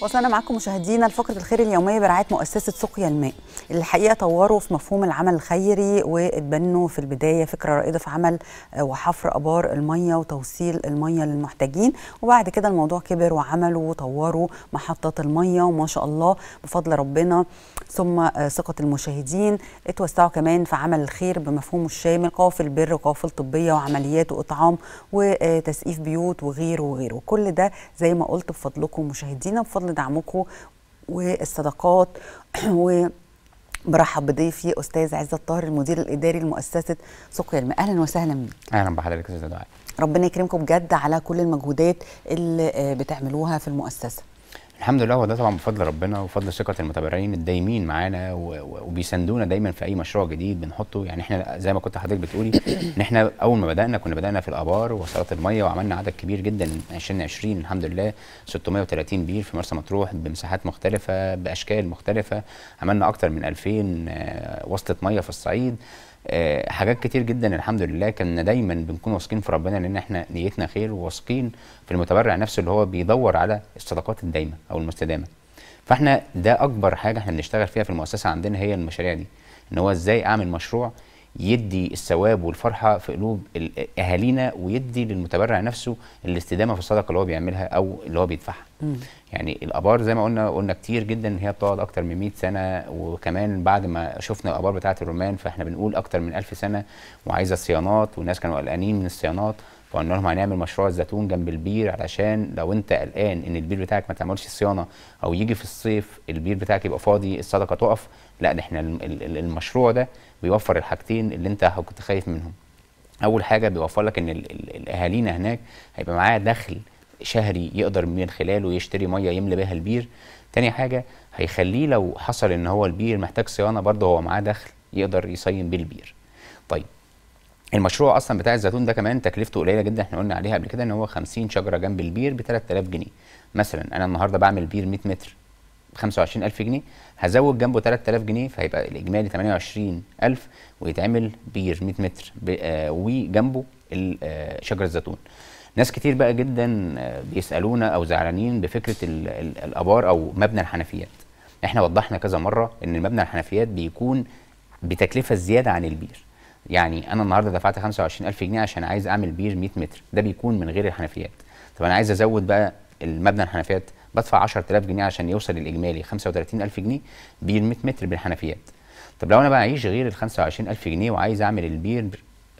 وصلنا معكم مشاهدينا لفقره الخير اليوميه برعايه مؤسسه سقيا الماء اللي الحقيقه طوروا في مفهوم العمل الخيري واتبنوا في البدايه فكره رائده في عمل وحفر ابار الميه وتوصيل الميه للمحتاجين وبعد كده الموضوع كبر وعملوا وطوروا محطات الميه وما شاء الله بفضل ربنا ثم ثقه المشاهدين اتوسعوا كمان في عمل الخير بمفهومه الشامل قوافل بر وقوافل طبيه وعمليات واطعام وتسقيف بيوت وغيره وغيره كل ده زي ما قلت بفضلكم مشاهدينا بفضل دعمكم والصدقات و برحب بضيفي استاذ عزت طاهر المدير الاداري لمؤسسه سقيا الماء اهلا وسهلا بيك اهلا بحضرتك يا استاذ دعاء ربنا يكرمكم بجد على كل المجهودات اللي بتعملوها في المؤسسه الحمد لله وده طبعا بفضل ربنا وفضل ثقه المتبرعين الدايمين معانا وبيساندونا دايما في اي مشروع جديد بنحطه يعني احنا زي ما كنت حضرتك بتقولي ان احنا اول ما بدانا كنا بدانا في الابار ووصلات الميه وعملنا عدد كبير جدا 2020 الحمد لله 630 بير في مرسى مطروح بمساحات مختلفه باشكال مختلفه عملنا اكتر من 2000 وصله ميه في الصعيد أه حاجات كتير جدا الحمد لله كنا دايما بنكون واثقين في ربنا لان احنا نيتنا خير وواثقين في المتبرع نفسه اللي هو بيدور على الصدقات الدايمه او المستدامه فاحنا ده اكبر حاجه احنا بنشتغل فيها في المؤسسه عندنا هي المشاريع دي ان هو ازاي اعمل مشروع يدي الثواب والفرحه في قلوب اهالينا ويدي للمتبرع نفسه الاستدامه في الصدقه اللي هو بيعملها او اللي هو بيدفعها. يعني الابار زي ما قلنا قلنا كتير جدا ان هي بتقعد اكتر من 100 سنه وكمان بعد ما شفنا الابار بتاعه الرومان فاحنا بنقول اكتر من 1000 سنه وعايزه صيانات والناس كانوا قلقانين من الصيانات فقلنا لهم هنعمل مشروع الزيتون جنب البير علشان لو انت قلقان ان البير بتاعك ما تعملش صيانه او يجي في الصيف البير بتاعك يبقى فاضي الصدقه تقف لا ده احنا المشروع ده بيوفر الحاجتين اللي انت كنت خايف منهم اول حاجه بيوفر لك ان الاهالينا هناك هيبقى معاه دخل شهري يقدر من خلاله يشتري ميه يملى بيها البير تاني حاجه هيخليه لو حصل ان هو البير محتاج صيانه برضه هو معاه دخل يقدر يصين بيه البير طيب المشروع اصلا بتاع الزيتون ده كمان تكلفته قليله جدا احنا قلنا عليها قبل كده ان هو 50 شجره جنب البير ب 3000 جنيه مثلا انا النهارده بعمل بير 100 متر ب 25000 جنيه هزود جنبه 3000 جنيه فهيبقى الاجمالي 28000 ويتعمل بير 100 متر آه وجنبه آه شجر الزيتون ناس كتير بقى جدا بيسالونا او زعلانين بفكره ال ال الابار او مبنى الحنفيات احنا وضحنا كذا مره ان مبنى الحنفيات بيكون بتكلفه زياده عن البير يعني انا النهارده دفعت 25000 جنيه عشان عايز اعمل بير 100 متر ده بيكون من غير الحنفيات طب انا عايز ازود بقى المبنى الحنفيات بدفع 10000 جنيه عشان يوصل الاجمالي 35000 جنيه بير 100 متر بالحنفيات طب لو انا بعيش غير ال 25000 جنيه وعايز اعمل البير ب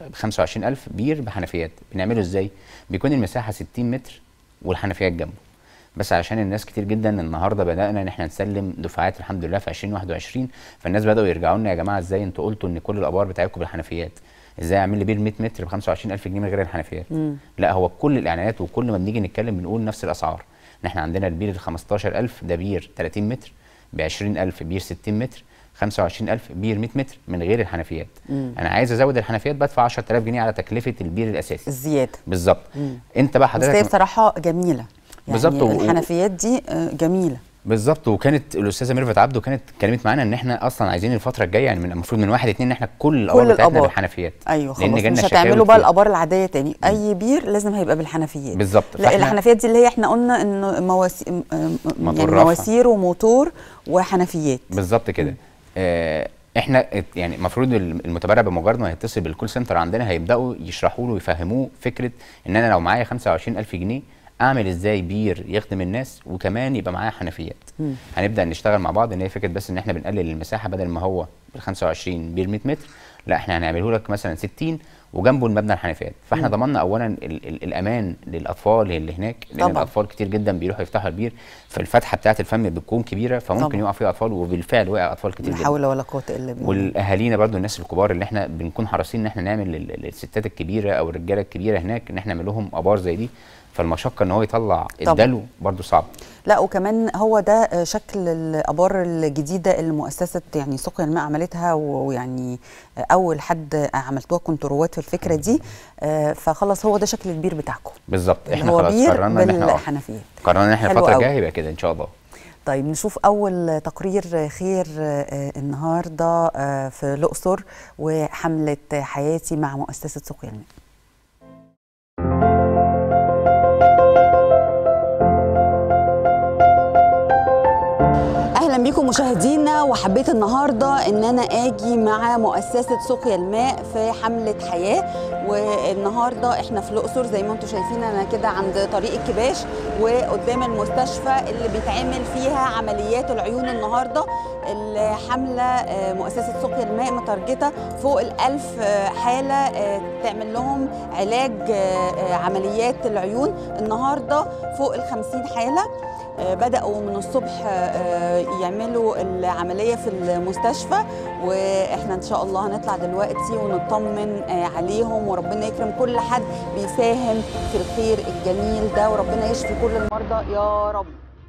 25000 بير بحنفيات بنعمله ازاي بيكون المساحه 60 متر والحنفيات جنبه بس عشان الناس كتير جدا النهارده بدانا ان احنا نسلم دفعات الحمد لله في 2021 فالناس بداوا يرجعوا لنا يا جماعه ازاي انتوا قلتوا ان كل الابار بتاعتكم بالحنفيات ازاي اعمل لي بير 100 متر ب 25000 جنيه من غير الحنفيات مم. لا هو كل الاعلانات وكل ما بنيجي نتكلم بنقول نفس الاسعار ان احنا عندنا البير ال 15000 ده بير 30 متر ب 20000 بير 60 متر 25000 بير 100 متر من غير الحنفيات مم. انا عايز ازود الحنفيات بدفع 10000 جنيه على تكلفه البير الاساسي الزياده بالظبط انت بقى حضرتك بس هي بصراحه جميله يعني بالظبط الحنفيات دي جميله بالظبط وكانت الاستاذه ميرفت عبده كانت اتكلمت معانا ان احنا اصلا عايزين الفتره الجايه يعني من المفروض من واحد اتنين ان احنا كل الابار بتاعتنا بالحنفيات ايوه خلاص مش هتعملوا بقى الابار العاديه تاني اي بير لازم هيبقى بالحنفيات بالظبط لا الحنفيات دي اللي هي احنا قلنا انه مواسير يعني مواسير وموتور وحنفيات بالظبط كده آه احنا يعني المفروض المتبرع بمجرد ما يتصل بالكول سنتر عندنا هيبداوا يشرحوا له ويفهموه فكره ان انا لو معايا 25000 جنيه اعمل ازاي بير يخدم الناس وكمان يبقى معايا حنفيات مم. هنبدا نشتغل مع بعض ان هي فكره بس ان احنا بنقلل المساحه بدل ما هو بال 25 بير 100 متر لا احنا هنعمله لك مثلا 60 وجنبه المبنى الحنفيات فاحنا ضمننا اولا ال ال الامان للاطفال اللي هناك لان طبعا. الاطفال كتير جدا بيروحوا يفتحوا البير فالفتحه بتاعه الفم بتكون كبيره فممكن طبعا. يقع فيها اطفال وبالفعل وقع اطفال كتير لا حول ولا قوه الا بالله والاهالينا برضو الناس الكبار اللي احنا بنكون حريصين ان احنا نعمل للستات الكبيره او الرجاله الكبيره هناك ان احنا نعمل لهم ابار زي دي فالمشقه ان هو يطلع الدلو برضو صعب لا وكمان هو ده شكل الابار الجديده اللي مؤسسه يعني سقيا الماء عملتها ويعني اول حد عملتوها كنتوا رواد في الفكره دي فخلاص هو ده شكل البير بتاعكم بالظبط احنا خلاص قررنا ان احنا بالحنفيات قررنا ان احنا الفتره الجايه يبقى كده ان شاء الله طيب نشوف اول تقرير خير النهارده في الاقصر وحمله حياتي مع مؤسسه سقيا الماء مشاهدينا وحبيت النهارده ان انا اجي مع مؤسسه سقيا الماء في حمله حياه والنهارده احنا في الاقصر زي ما انتم شايفين انا كده عند طريق الكباش وقدام المستشفى اللي بيتعمل فيها عمليات العيون النهارده الحمله آه، مؤسسه سقيا الماء متارجته فوق الألف آه، حاله آه، تعمل لهم علاج آه، آه، عمليات العيون النهارده فوق الخمسين حاله آه، بدأوا من الصبح آه، يعملوا العملية في المستشفى وإحنا إن شاء الله هنطلع دلوقتي ونطمن آه، عليهم وربنا يكرم كل حد بيساهم في الخير الجميل ده وربنا يشفي كل المرضى يا رب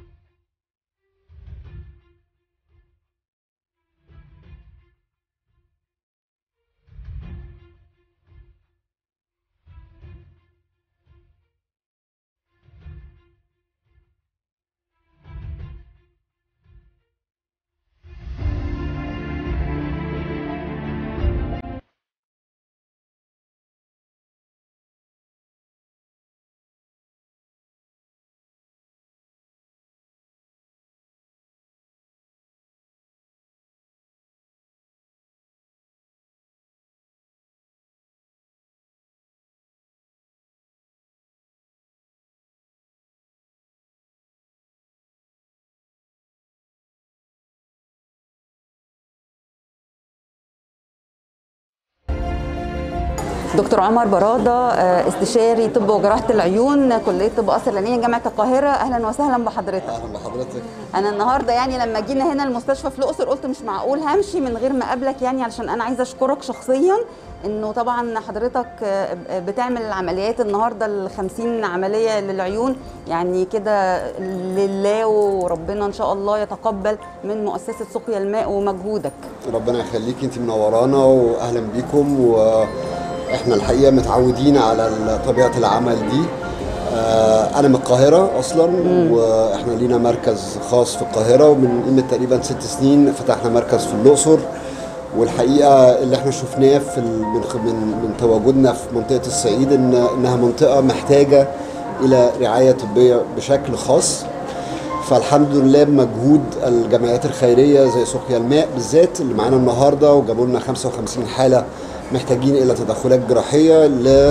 دكتور عمر برادة آه، استشاري طب وجراحة العيون كلية طب قصر العينية جامعة القاهرة أهلا وسهلا بحضرتك اهلا بحضرتك انا النهارده يعني لما جينا هنا المستشفى في الاقصر قلت مش معقول همشي من غير ما اقابلك يعني علشان انا عايزه اشكرك شخصيا انه طبعا حضرتك آه، بتعمل العمليات النهارده ال 50 عمليه للعيون يعني كده لله وربنا ان شاء الله يتقبل من مؤسسه سقيا الماء ومجهودك ربنا يخليك انت منورانا واهلا بيكم واحنا الحقيقه متعودين على طبيعه العمل دي آه، انا من القاهره اصلا واحنا لينا مركز خاص في القاهره ومن قيمه تقريبا ست سنين فتحنا مركز في الاقصر والحقيقه اللي احنا شفناه في ال- من خ- من من تواجدنا في منطقه الصعيد ان انها منطقه محتاجه الى رعايه طبيه بشكل خاص فالحمد لله بمجهود الجمعيات الخيريه زي سقيا الماء بالذات اللي معانا النهارده وجابوا لنا 55 حاله محتاجين الى تدخلات جراحيه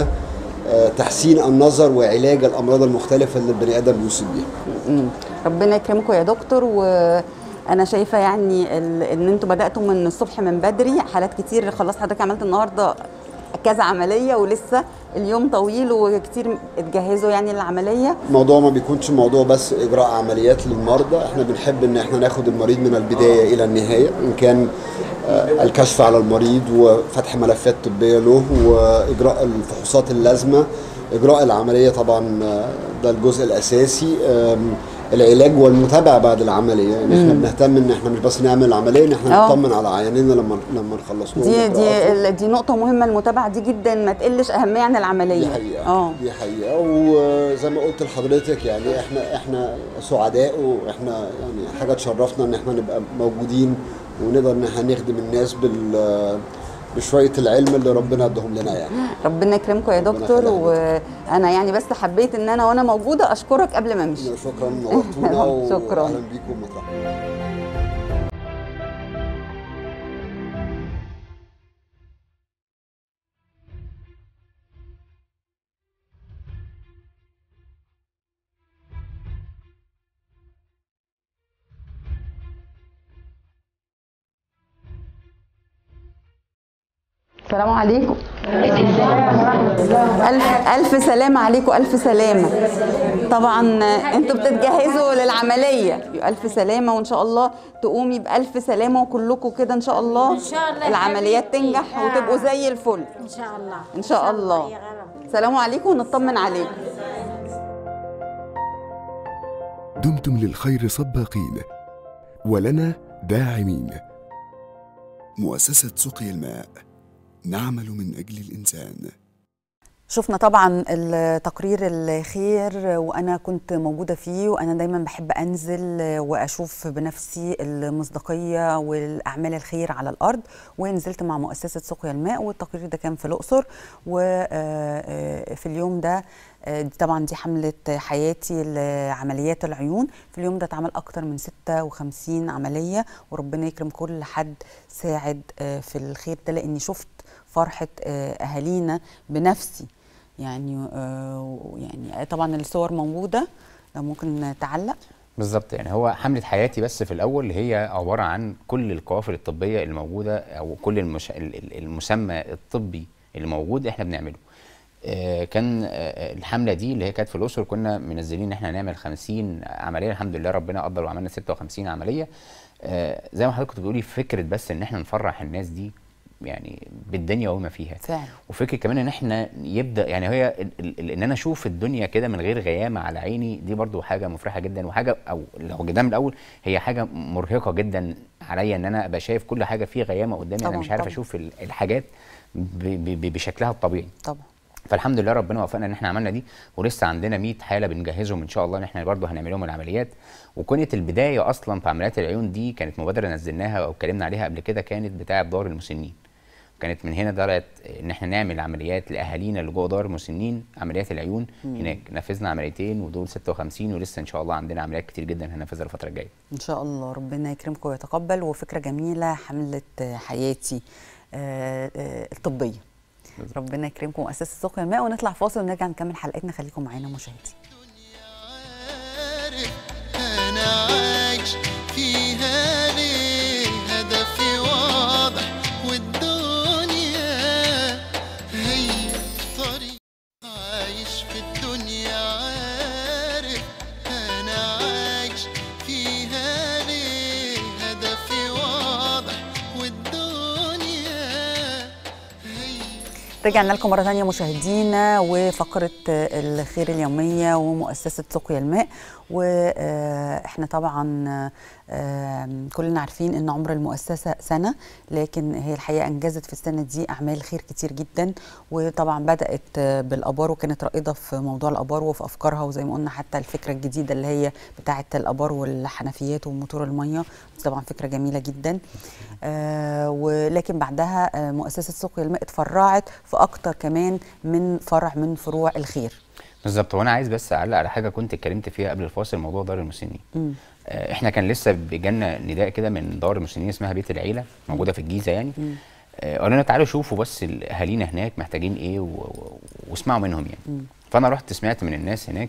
لتحسين النظر وعلاج الامراض المختلفه اللي البني ادم بيصيب بيها. مم. ربنا يكرمكم يا دكتور وانا شايفه يعني ال- ان انتوا بداتوا من الصبح من بدري حالات كتير خلاص حضرتك عملت النهارده كذا عمليه ولسه اليوم طويل وكتير اتجهزوا يعني للعمليه الموضوع ما بيكونش موضوع بس اجراء عمليات للمرضى احنا بنحب ان احنا ناخد المريض من البدايه الى النهايه ان كان آه، الكشف على المريض وفتح ملفات طبيه له واجراء الفحوصات اللازمه اجراء العمليه طبعا آه، ده الجزء الاساسي آم، العلاج والمتابعه بعد العمليه يعني احنا بنهتم ان احنا مش بس نعمل العمليه ان احنا آه. نطمن على عيانينا لما لما نخلص لهم دي إجراءاتهم. دي دي نقطه مهمه المتابعه دي جدا ما تقلش اهميه عن العمليه دي حقيقة اه دي حقيقة وزي ما قلت لحضرتك يعني احنا احنا سعداء واحنا يعني حاجة تشرفنا ان احنا نبقى موجودين ونقدر ان احنا نخدم الناس بال بشوية العلم اللي ربنا ادهم لنا يعني ربنا يكرمكم يا ربنا دكتور يخليك. وانا يعني بس حبيت ان انا وانا موجوده اشكرك قبل ما امشي شكرا نورتونا شكراً. واهلا بيكم مطرح السلام عليكم ألف ألف سلامة عليكم ألف سلامة طبعا أنتوا بتتجهزوا للعملية ألف سلامة وإن شاء الله تقومي بألف سلامة وكلكم كده إن شاء الله إن شاء الله يا العمليات حبيبتي. تنجح آه. وتبقوا زي الفل ان شاء الله إن شاء الله يا رب سلام عليكم ونطمن عليكم دمتم للخير سباقين ولنا داعمين مؤسسة سقي الماء نعمل من أجل الإنسان شفنا طبعا التقرير الخير وانا كنت موجوده فيه وانا دايما بحب انزل واشوف بنفسي المصداقيه والاعمال الخير على الارض ونزلت مع مؤسسه سقيا الماء والتقرير ده كان في الاقصر و في اليوم ده آه، دي طبعا دي حمله حياتي لعمليات العيون في اليوم ده اتعمل اكتر من 56 عمليه وربنا يكرم كل حد ساعد آه، في الخير ده لاني شفت فرحه آه، اهالينا بنفسي يعني آه، يعني طبعا الصور موجوده لو ممكن تعلق بالظبط يعني هو حملة حياتي بس في الأول هي عبارة عن كل القوافل الطبية اللي موجودة أو كل المش... ال- ال- المسمى الطبي اللي موجود إحنا بنعمله. آه، كان آه، الحملة دي اللي هي كانت في الأقصر كنا منزلين إن إحنا نعمل 50 عملية الحمد لله ربنا قدر وعملنا 56 عملية. آه، زي ما حضرتك كنت بتقولي فكرة بس إن إحنا نفرح الناس دي يعني بالدنيا وما فيها. فعلا وفكره كمان ان احنا يبدا يعني هي ال- ال- ال- ان انا اشوف الدنيا كده من غير غيامه على عيني دي برضو حاجه مفرحه جدا وحاجه او لو جدا من الاول هي حاجه مرهقه جدا عليا ان انا ابقى شايف كل حاجه في غيامه قدامي انا طبعاً، مش عارف طبعاً. اشوف ال- الحاجات ب- ب- ب- بشكلها الطبيعي طبعا فالحمد لله ربنا وفقنا ان احنا عملنا دي ولسه عندنا 100 حاله بنجهزهم ان شاء الله ان احنا برضه هنعمل لهم العمليات وكانت البدايه اصلا في عمليات العيون دي كانت مبادره نزلناها او اتكلمنا عليها قبل كده كانت بتاعه دار المسنين كانت من هنا طلعت ان احنا نعمل عمليات لاهالينا اللي جوه دار المسنين عمليات العيون هناك نفذنا عمليتين ودول 56 ولسه ان شاء الله عندنا عمليات كتير جدا هننفذها الفتره الجايه ان شاء الله ربنا يكرمكم ويتقبل وفكره جميله حمله آه، حياتي آه، آه، الطبيه بالظبط. ربنا يكرمكم مؤسسه سقيا الماء ونطلع فاصل ونرجع نكمل حلقتنا خليكم معانا مشاهدين عارف انا عايش فيها ليه هدفي واضح والدنيا هي طريق عايش في الدنيا عارف انا عايش فيها ليه هدفي واضح والدنيا هي رجعنا لكم مرة تانية مشاهدينا وفقرة آه، الخير اليومية ومؤسسة سقيا الماء واحنا طبعا آه، كلنا عارفين ان عمر المؤسسة سنة لكن هي الحقيقة انجزت في السنة دي اعمال خير كتير جدا وطبعا بدأت آه، بالابار وكانت رائدة في موضوع الابار وفي افكارها وزي ما قلنا حتى الفكرة الجديدة اللي هي بتاعة الابار والحنفيات وموتور المية دي طبعا فكرة جميلة جدا آه ولكن بعدها آه مؤسسة سقيا الماء اتفرعت في أكتر كمان من فرع من فروع الخير بالظبط وانا عايز بس اعلق على حاجه كنت اتكلمت فيها قبل الفاصل موضوع دار المسنين مم. آه، احنا كان لسه بيجالنا نداء كده من دار المسنين اسمها بيت العيله موجوده في الجيزه يعني آه، قالوا لنا تعالوا شوفوا بس ال- اهالينا هناك محتاجين ايه و- و- واسمعوا منهم يعني فانا رحت سمعت من الناس هناك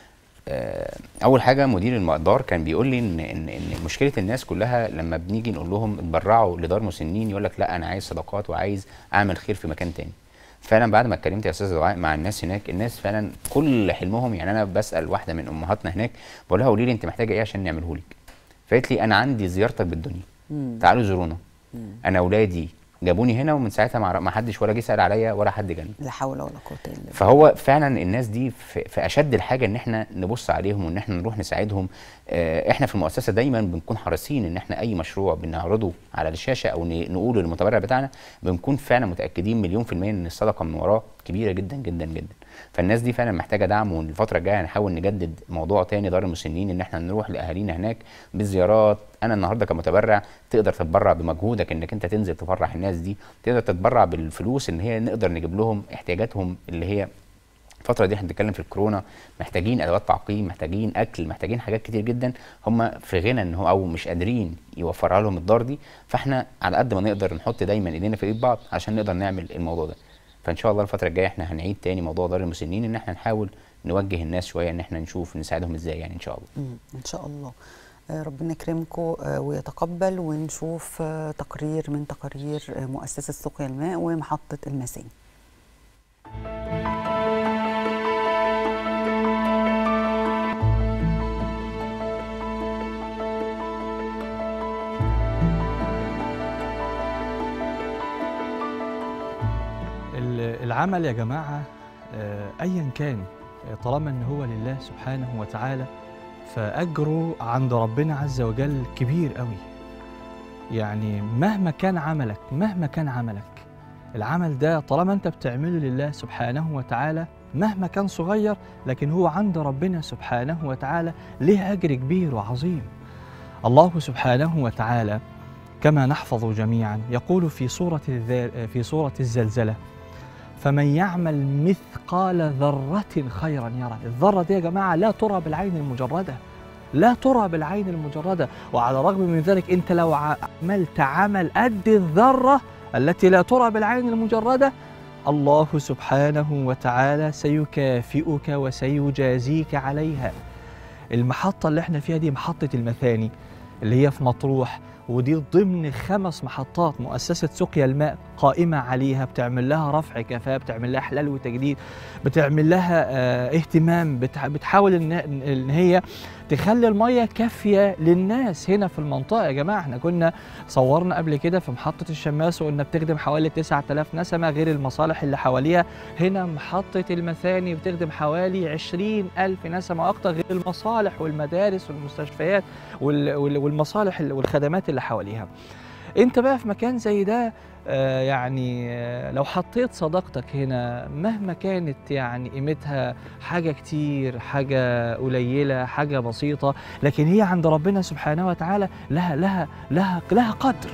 آه، اول حاجه مدير المقدار كان بيقول لي ان ان ان مشكله الناس كلها لما بنيجي نقول لهم اتبرعوا لدار مسنين يقول لك لا انا عايز صدقات وعايز اعمل خير في مكان تاني فعلا بعد ما اتكلمت يا استاذ دعاء مع الناس هناك الناس فعلا كل حلمهم يعني انا بسال واحده من امهاتنا هناك بقول لها قولي لي انت محتاجه ايه عشان نعمله لك فقالت لي انا عندي زيارتك بالدنيا تعالوا زورونا انا اولادي جابوني هنا ومن ساعتها ما ما حدش ولا جه سال عليا ولا حد جالنا لا حول ولا قوة إلا بالله فهو فعلا الناس دي في, في اشد الحاجه ان احنا نبص عليهم وان احنا نروح نساعدهم آه، احنا في المؤسسه دايما بنكون حريصين ان احنا اي مشروع بنعرضه على الشاشه او ن- نقوله للمتبرع بتاعنا بنكون فعلا متاكدين مليون في الميه ان الصدقه من وراه كبيره جدا جدا جدا فالناس دي فعلا محتاجه دعم والفتره الجايه هنحاول نجدد موضوع تاني دار المسنين ان احنا نروح لاهالينا هناك بالزيارات انا النهارده كمتبرع تقدر تتبرع بمجهودك انك انت تنزل تفرح الناس دي تقدر تتبرع بالفلوس ان هي نقدر نجيب لهم احتياجاتهم اللي هي الفترة دي احنا بنتكلم في الكورونا محتاجين ادوات تعقيم محتاجين اكل محتاجين حاجات كتير جدا هم في غنى ان هو او مش قادرين يوفرها لهم الدار دي فاحنا على قد ما نقدر نحط دايما ايدينا في ايد بعض عشان نقدر نعمل الموضوع ده فان شاء الله الفترة الجاية احنا هنعيد تاني موضوع دار المسنين ان احنا نحاول نوجه الناس شوية ان احنا نشوف نساعدهم ازاي يعني ان شاء الله مم. إن شاء الله آه، ربنا يكرمكم آه، ويتقبل ونشوف آه، تقرير من تقارير آه، مؤسسة سقيا الماء ومحطة المسين ال- العمل يا جماعة آه، أيا كان آه، طالما أن هو لله سبحانه وتعالى فأجره عند ربنا عز وجل كبير قوي يعني مهما كان عملك مهما كان عملك العمل ده طالما أنت بتعمله لله سبحانه وتعالى مهما كان صغير لكن هو عند ربنا سبحانه وتعالى له أجر كبير وعظيم الله سبحانه وتعالى كما نحفظ جميعا يقول في سورة الذا- في سورة الزلزلة فمن يعمل مثقال ذرة خيرا يرى الذرة دي يا جماعة لا ترى بالعين المجردة لا ترى بالعين المجردة وعلى الرغم من ذلك أنت لو عملت عمل قد الذرة التي لا ترى بالعين المجردة الله سبحانه وتعالى سيكافئك وسيجازيك عليها المحطة اللي احنا فيها دي محطة المثاني اللي هي في مطروح ودي ضمن خمس محطات مؤسسة سقيا الماء قائمة عليها بتعمل لها رفع كفاءة بتعمل لها حلال وتجديد بتعمل لها آه اهتمام بتح- بتحاول ان إن هي تخلي المية كافية للناس هنا في المنطقة يا جماعة احنا كنا صورنا قبل كده في محطة الشماس وقلنا بتخدم حوالي 9000 نسمة غير المصالح اللي حواليها هنا محطة المثاني بتخدم حوالي 20000 نسمة أكتر غير المصالح والمدارس والمستشفيات وال- وال- والمصالح ال- والخدمات اللي حواليها انت بقى في مكان زي ده آه، يعني آه، لو حطيت صداقتك هنا مهما كانت يعني قيمتها حاجة كتير حاجة قليلة حاجة بسيطة لكن هي عند ربنا سبحانه وتعالى لها لها لها لها قدر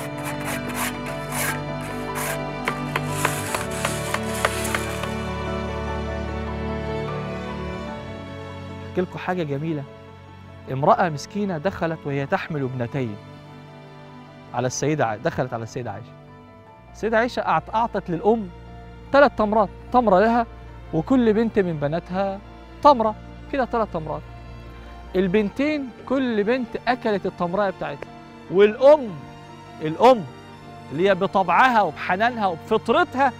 احكي لكم حاجة جميلة امرأة مسكينة دخلت وهي تحمل ابنتين على السيدة عائشة دخلت على السيدة عائشة السيدة عائشة أعط- أعطت للأم ثلاث تمرات تمرة لها وكل بنت من بناتها تمرة كده ثلاث تمرات البنتين كل بنت أكلت التمراية بتاعتها والأم الأم اللي هي بطبعها وبحنانها وبفطرتها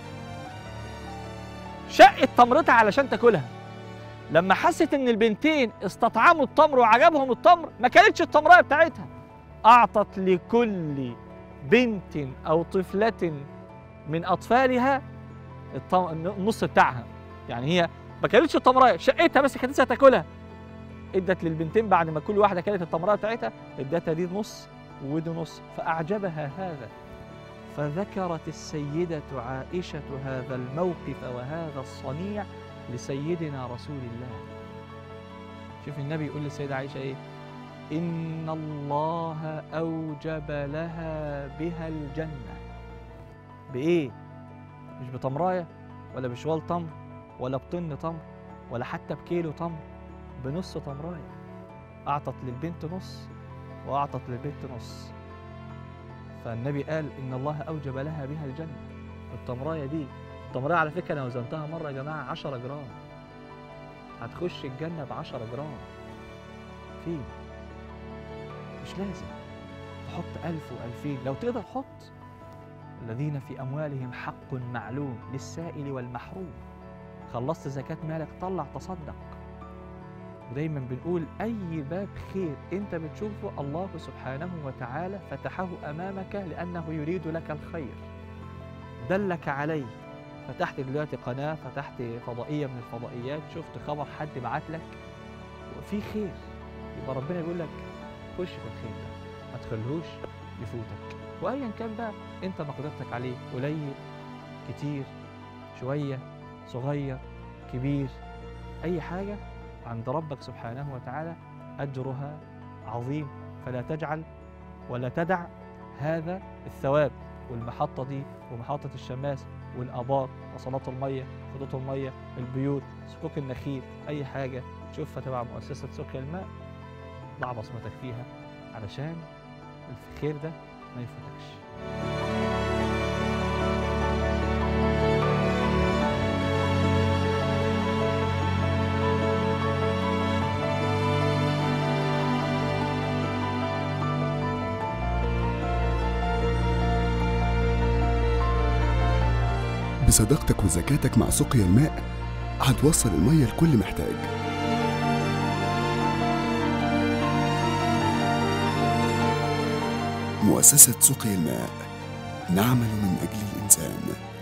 شقت تمرتها علشان تاكلها لما حست ان البنتين استطعموا التمر وعجبهم التمر ما كانتش التمرايه بتاعتها اعطت لكل بنت او طفله من اطفالها الطم... النص بتاعها يعني هي ما كانتش التمرايه شقتها بس كانت لسه تاكلها ادت للبنتين بعد ما كل واحده كانت التمرايه بتاعتها ادتها دي نص ودي نص فاعجبها هذا فذكرت السيده عائشه هذا الموقف وهذا الصنيع لسيدنا رسول الله شوف النبي يقول للسيدة عائشة إيه إن الله أوجب لها بها الجنة بإيه مش بتمراية ولا بشوال تمر ولا بطن تمر ولا حتى بكيلو تمر بنص تمراية أعطت للبنت نص وأعطت للبنت نص فالنبي قال إن الله أوجب لها بها الجنة التمراية دي التمرية على فكرة أنا وزنتها مرة يا جماعة 10 جرام هتخش الجنة ب 10 جرام في مش لازم تحط ألف وألفين لو تقدر حط الذين في أموالهم حق معلوم للسائل والمحروم خلصت زكاة مالك طلع تصدق ودايما بنقول أي باب خير أنت بتشوفه الله سبحانه وتعالى فتحه أمامك لأنه يريد لك الخير دلك عليه فتحت دلوقتي قناة فتحت فضائية من الفضائيات شفت خبر حد بعت لك وفي خير يبقى ربنا بيقول لك خش في الخير ده ما تخليهوش يفوتك وايا كان بقى انت مقدرتك عليه قليل كتير شوية صغير كبير اي حاجة عند ربك سبحانه وتعالى اجرها عظيم فلا تجعل ولا تدع هذا الثواب والمحطة دي ومحطة الشماس والآبار وصلات المية خطوط المية البيوت صكوك النخيل أي حاجة تشوفها تبع مؤسسة سقيا الماء ضع بصمتك فيها علشان الخير ده ما يفوتكش بصداقتك وزكاتك مع سقيا الماء هتوصل المية لكل محتاج مؤسسة سقيا الماء نعمل من أجل الإنسان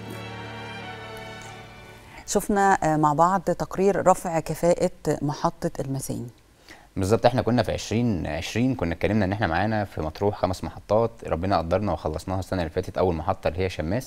شفنا آه، مع بعض تقرير رفع كفاءة محطة المثاني بالظبط احنا كنا في 2020 كنا اتكلمنا ان احنا معانا في مطروح خمس محطات ربنا قدرنا وخلصناها السنه اللي فاتت اول محطه اللي هي شماس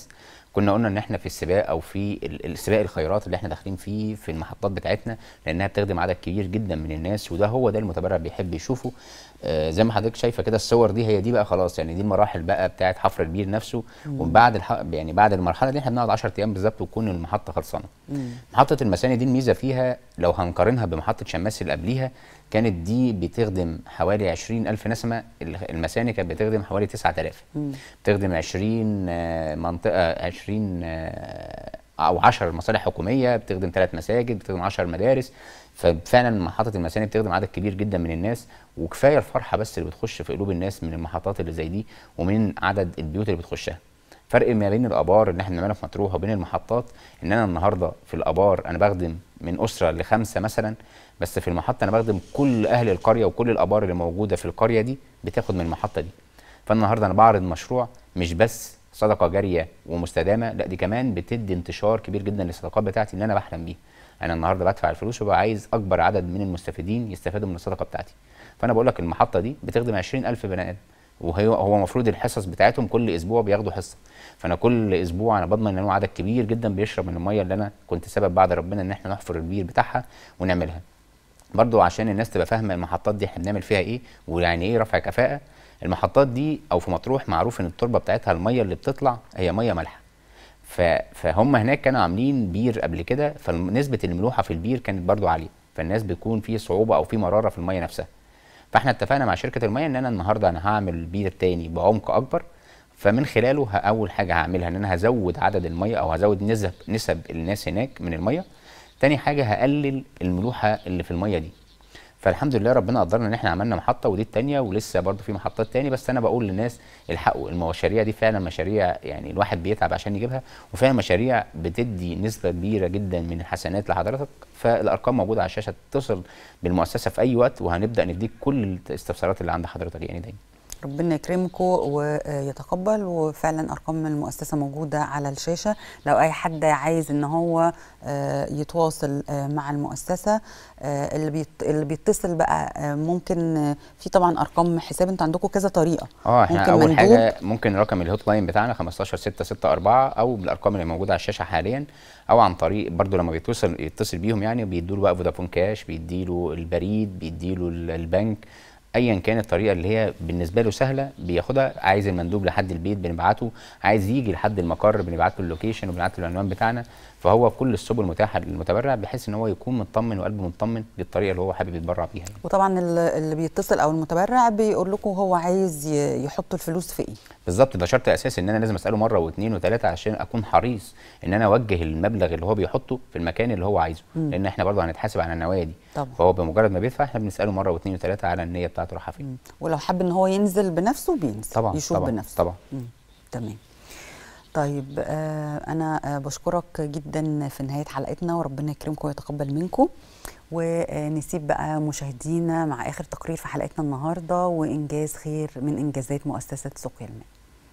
كنا قلنا ان احنا في السباق او في ال- السباق الخيرات اللي احنا داخلين فيه في المحطات بتاعتنا لانها بتخدم عدد كبير جدا من الناس وده هو ده المتبرع بيحب يشوفه آه زي ما حضرتك شايفه كده الصور دي هي دي بقى خلاص يعني دي المراحل بقى بتاعت حفر البير نفسه وبعد الح... يعني بعد المرحله دي احنا بنقعد 10 ايام بالظبط وتكون المحطه خلصانه محطه المساني دي الميزه فيها لو هنقارنها بمحطه شماس اللي قبليها كانت دي بتخدم حوالي 20 ألف نسمة ال- المساني كانت بتخدم حوالي 9000 بتخدم 20 آه، منطقة 20 آه، أو 10 مصالح حكومية بتخدم ثلاث مساجد بتخدم 10 مدارس ففعلا محطة المساني بتخدم عدد كبير جدا من الناس وكفاية الفرحة بس اللي بتخش في قلوب الناس من المحطات اللي زي دي ومن عدد البيوت اللي بتخشها فرق ما بين الابار اللي احنا بنعملها في مطروح وبين المحطات ان انا النهارده في الابار انا بخدم من اسره لخمسه مثلا بس في المحطه انا بخدم كل اهل القريه وكل الابار اللي موجوده في القريه دي بتاخد من المحطه دي فالنهارده انا بعرض مشروع مش بس صدقه جاريه ومستدامه لا دي كمان بتدي انتشار كبير جدا للصدقات بتاعتي اللي انا بحلم بيها انا النهارده بدفع الفلوس وبقى عايز اكبر عدد من المستفيدين يستفادوا من الصدقه بتاعتي فانا بقول لك المحطه دي بتخدم 20000 بني ادم وهي هو المفروض الحصص بتاعتهم كل اسبوع بياخدوا حصه فانا كل اسبوع انا بضمن ان هو عدد كبير جدا بيشرب من الميه اللي انا كنت سبب بعد ربنا ان احنا نحفر البير بتاعها ونعملها برضو عشان الناس تبقى فاهمه المحطات دي احنا بنعمل فيها ايه ويعني ايه رفع كفاءه المحطات دي او في مطروح معروف ان التربه بتاعتها الميه اللي بتطلع هي ميه مالحه ف- فهم هناك كانوا عاملين بير قبل كده فنسبه الملوحه في البير كانت برضو عاليه فالناس بتكون في صعوبه او في مراره في الميه نفسها فاحنا اتفقنا مع شركه الميه ان انا النهارده انا هعمل بير تاني بعمق اكبر فمن خلاله ه- اول حاجه هعملها ان انا هزود عدد الميه او هزود نسب نسب الناس هناك من الميه تاني حاجه هقلل الملوحه اللي في الميه دي فالحمد لله ربنا قدرنا ان احنا عملنا محطه ودي التانيه ولسه برضو في محطات تاني بس انا بقول للناس الحقوا المشاريع دي فعلا مشاريع يعني الواحد بيتعب عشان يجيبها وفعلا مشاريع بتدي نسبه كبيره جدا من الحسنات لحضرتك فالارقام موجوده على الشاشه اتصل بالمؤسسه في اي وقت وهنبدا نديك كل الاستفسارات اللي عند حضرتك يعني دايما ربنا يكرمكم ويتقبل وفعلا ارقام المؤسسه موجوده على الشاشه لو اي حد عايز ان هو آه، يتواصل آه، مع المؤسسه آه، اللي بيت- اللي بيتصل بقى آه، ممكن آه، في طبعا ارقام حساب انتوا عندكم كذا طريقه اه احنا ممكن اول مندوب. حاجه ممكن رقم الهوت لاين بتاعنا 15664 او بالارقام اللي موجوده على الشاشه حاليا او عن طريق برضو لما بيتصل يتصل بيهم يعني بيدوا له بقى فودافون كاش بيديله البريد بيديله ال- البنك ايا كانت الطريقه اللي هي بالنسبه له سهله بياخدها عايز المندوب لحد البيت بنبعته عايز يجي لحد المقر بنبعت له اللوكيشن وبنبعت له العنوان بتاعنا فهو كل السبل متاحه للمتبرع بحيث ان هو يكون مطمن وقلبه مطمن بالطريقه اللي هو حابب يتبرع بيها يعني. وطبعا ال- اللي بيتصل او المتبرع بيقول لكم هو عايز ي- يحط الفلوس في ايه بالظبط ده شرط اساسي ان انا لازم اساله مره واثنين وثلاثه عشان اكون حريص ان انا اوجه المبلغ اللي هو بيحطه في المكان اللي هو عايزه لان احنا برضه هنتحاسب على النوايا دي طبعا. فهو بمجرد ما بيدفع احنا بنساله مره واثنين وثلاثه على النيه بتاعته رايحه فين ولو حب ان هو ينزل بنفسه بينزل طبعا يشوف طبعا بنفسه طبعا مم. تمام طيب آه انا آه بشكرك جدا في نهايه حلقتنا وربنا يكرمكم ويتقبل منكم ونسيب بقى مشاهدينا مع اخر تقرير في حلقتنا النهارده وانجاز خير من انجازات مؤسسه سقيا الماء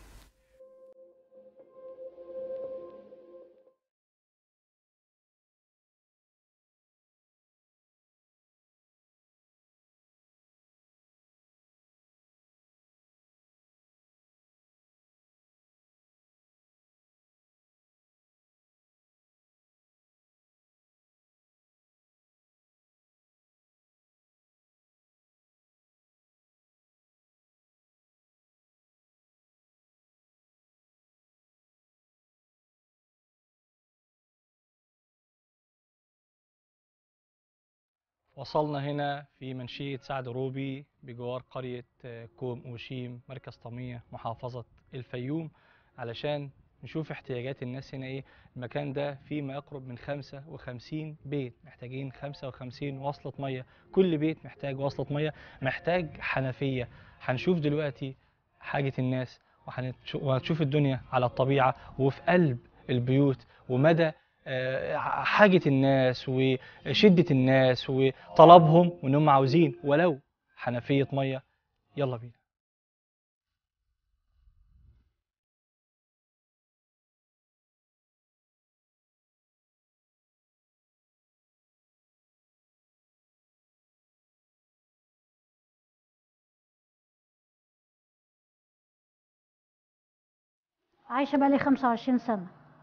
وصلنا هنا في منشية سعد روبي بجوار قرية آه، كوم أوشيم مركز طمية محافظة الفيوم علشان نشوف احتياجات الناس هنا ايه المكان ده فيه ما يقرب من 55 بيت محتاجين 55 وصلة مية كل بيت محتاج وصلة مية محتاج حنفية هنشوف دلوقتي حاجة الناس وهنتش- وهتشوف الدنيا على الطبيعة وفي قلب البيوت ومدى آه، حاجة الناس وشدة الناس وطلبهم وانهم عاوزين ولو حنفية مية يلا بينا عايشة بقالي 25 سنة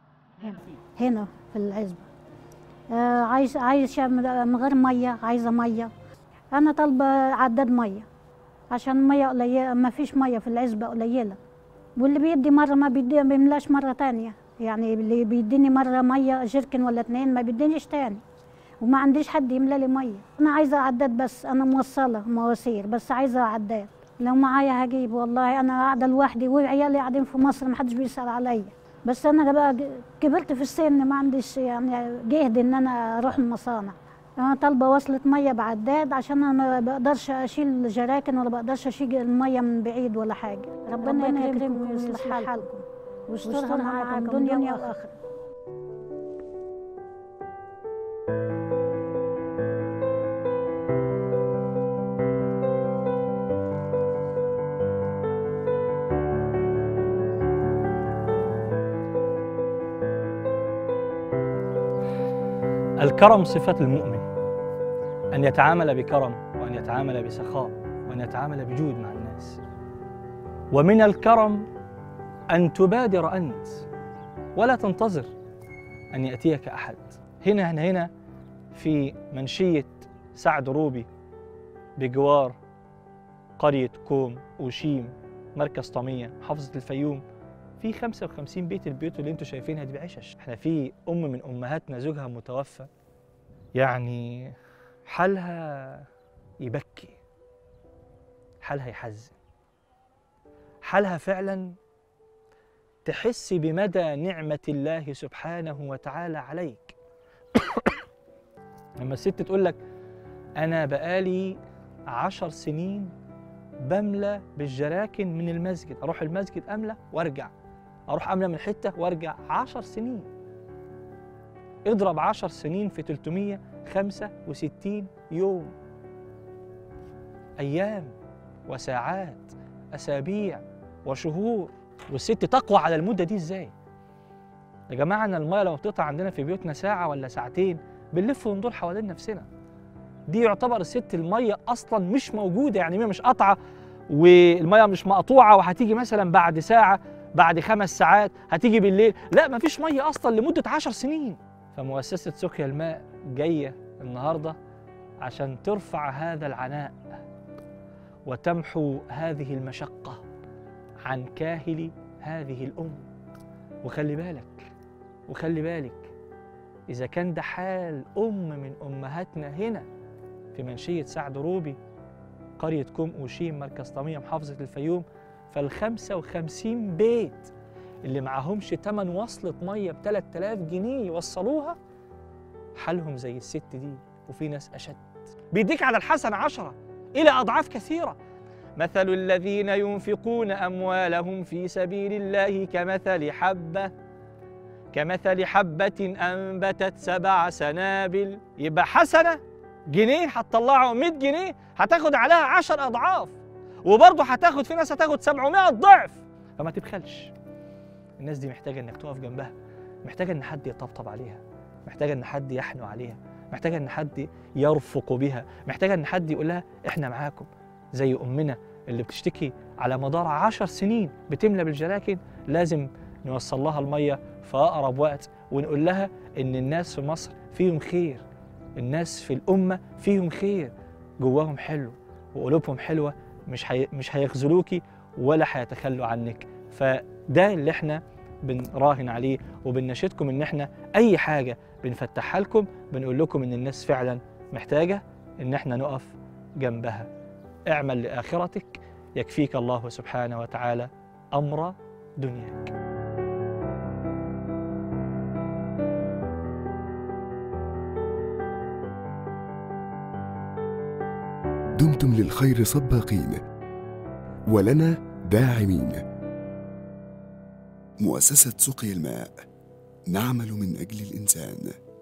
هنا في العزبة آه، عايش عايشة من من غير مية عايزة مية أنا طالبة عداد مية عشان المية قليلة ما فيش مية في العزبة قليلة واللي بيدي مرة ما بيدي ما بيملاش مرة تانية يعني اللي بيديني مرة مية جيركن ولا اتنين ما بيدينيش تاني وما عنديش حد يملى لي مية أنا عايزة عداد بس أنا موصلة مواسير بس عايزة عداد لو معايا هجيب والله أنا قاعدة لوحدي وعيالي قاعدين في مصر محدش بيسأل عليا بس أنا بقى ج- كبرت في السن ما عنديش يعني جهد إن أنا أروح المصانع أنا طالبة وصلة مية بعداد عشان أنا ما بقدرش أشيل جراكن ولا بقدرش أشيل المية من بعيد ولا حاجة ربنا, يكرمكم ويصلح حالكم ويسترها معاكم دنيا وآخرة الكرم صفة المؤمن أن يتعامل بكرم وأن يتعامل بسخاء وأن يتعامل بجود مع الناس ومن الكرم أن تبادر أنت ولا تنتظر أن يأتيك أحد هنا هنا هنا في منشية سعد روبي بجوار قرية كوم وشيم مركز طمية محافظة الفيوم في 55 بيت البيوت اللي انتوا شايفينها دي بعشش احنا في ام من امهاتنا زوجها متوفى يعني حالها يبكي حالها يحزن حالها فعلا تحس بمدى نعمة الله سبحانه وتعالى عليك لما الست تقول لك أنا بقالي عشر سنين بملى بالجراكن من المسجد أروح المسجد أملى وأرجع أروح أملى من حتة وأرجع عشر سنين اضرب عشر سنين في 365 يوم أيام وساعات أسابيع وشهور والست تقوى على المدة دي إزاي؟ يا جماعة أنا المية لما بتقطع عندنا في بيوتنا ساعة ولا ساعتين بنلف وندور حوالين نفسنا دي يعتبر الست المية أصلا مش موجودة يعني هي مش قطعة والمية مش مقطوعة وهتيجي مثلا بعد ساعة بعد خمس ساعات هتيجي بالليل لا مفيش مية أصلا لمدة عشر سنين فمؤسسة سقيا الماء جاية النهاردة عشان ترفع هذا العناء وتمحو هذه المشقة عن كاهل هذه الأم وخلي بالك وخلي بالك إذا كان ده حال أم من أمهاتنا هنا في منشية سعد روبي قرية كوم أوشيم مركز طمية محافظة الفيوم فالخمسة وخمسين بيت اللي معهمش تمن وصلة مية ب 3000 جنيه يوصلوها حالهم زي الست دي وفي ناس أشد بيديك على الحسن عشرة إلى أضعاف كثيرة مثل الذين ينفقون أموالهم في سبيل الله كمثل حبة كمثل حبة أنبتت سبع سنابل يبقى حسنة جنيه هتطلعه 100 جنيه هتاخد عليها 10 أضعاف وبرضه هتاخد في ناس هتاخد 700 ضعف فما تبخلش الناس دي محتاجة إنك تقف جنبها محتاجة إن حد يطبطب عليها محتاجة إن حد يحنو عليها محتاجة إن حد يرفق بها محتاجة إن حد يقول لها إحنا معاكم زي أمنا اللي بتشتكي على مدار عشر سنين بتملى بالجراكن لازم نوصل لها المية في أقرب وقت ونقول لها إن الناس في مصر فيهم خير الناس في الأمة فيهم خير جواهم حلو وقلوبهم حلوة مش هي... مش هيخذلوكي ولا هيتخلوا عنك فده اللي احنا بنراهن عليه وبنناشدكم ان احنا اي حاجه بنفتحها لكم بنقول لكم ان الناس فعلا محتاجه ان احنا نقف جنبها اعمل لاخرتك يكفيك الله سبحانه وتعالى امر دنياك دمتم للخير سباقين ولنا داعمين مؤسسة سقي الماء نعمل من أجل الإنسان